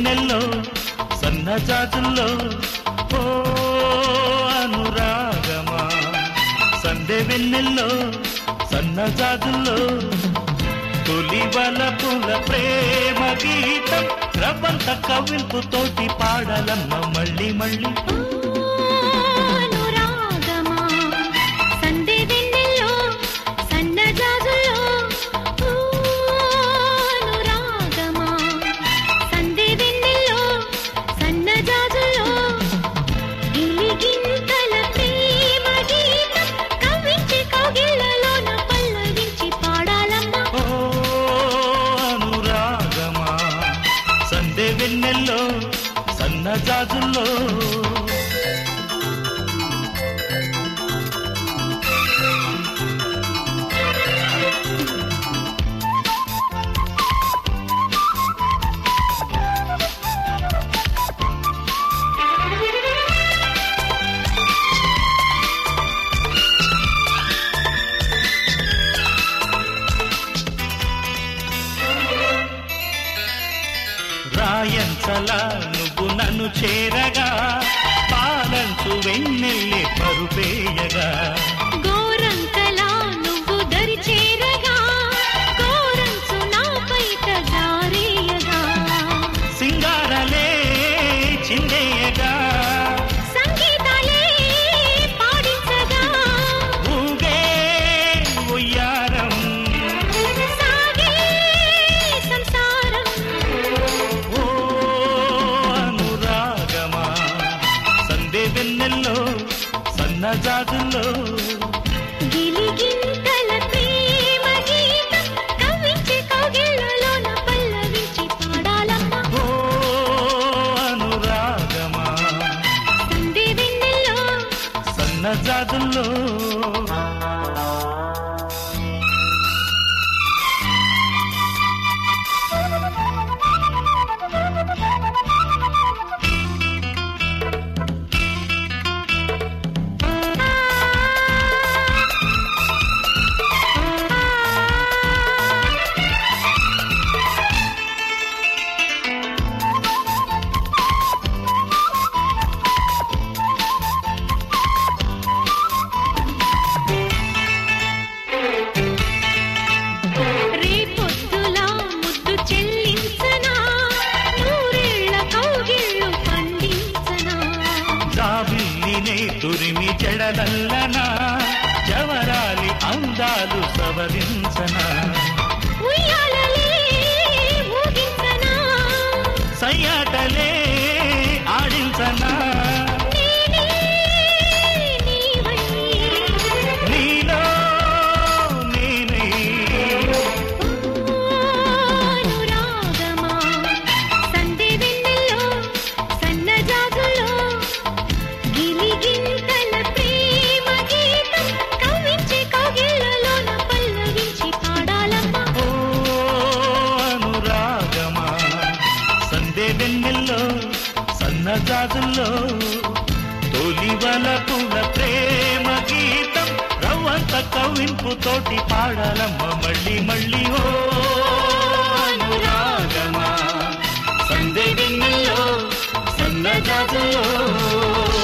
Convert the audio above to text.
వెన్నెల్లో సన్నజాజుల్లో ఓ అనురాగమా సందె వెన్నెల్లో సన్నజాజుల్లో తొలి వలపుల ప్రేమ గీతం రవంత కవింపుతోటి పాడాలమ్మ మళ్ళీ మళ్ళీ అనురాగమా సందే వెన్నెల్లో సన్నజాజుల్లో ఊ, అనురాగమా సందే వెన్నెల్లో సన్నజాజుల్లో గిలిగింతల ప్రేమ గీతం కవించి కౌగిళ్ళలోన పల్లవించి పాడాలమ్మా ఓ అనురాగమా సందె వెన్నెల్లో సన్నజాజుల్లో రాయంచలా నువ్వు నన్ను చేరగా పాలంచు వెన్నెల్లి పరుపేయగా గోరంతలా నువ్వు దరి చేరగా గోరంచు నాపైట జారేయగా సింగారలే చిందేయగా సంగీతాలే పాడించగా ఊగే ఉయ్యారం సాగే సంసారం ఓ అనురాగమా సందే వెన్నెల్లో సన్నజాజుల్లో గిలిగింతల ప్రేమ గీతం కవించి కౌగిళ్ళలోన పల్లవించి పాడాలమ్మా ఓ అనురాగమా సందే వెన్నెల్లో సన్నజాజుల్లో రేపొద్దులా ముద్దు చెల్లించనా నూరేళ్ల కౌగిళ్ళు పండించనా జాబిల్లినే తురిమి చెడలల్లనా జవరాలి అందాలు సవరించనా ఉయ్యాలలే ఊగించనా సయ్యాటలే ఆడించనా నేనే నీవై నీలో నేనై అనురాగమా సందే వెన్నెల్లో సన్నజాజుల్లో గిలిగింతల ప్రేమ గీతం కవించి కౌగిళ్ళలోన పల్లవించి పాడాలమ్మా ఓ అనురాగమా సందే వెన్నెల్లో సన్నజాజుల్లో తొలి వలపుల ప్రేమ గీతం రవ్వంత కవింపుతోటి పాడాలమ్మ మళ్ళీ మళ్ళీ ఓ అనురాగమా సందే వెన్నెల్లో సన్నజాజుల్లో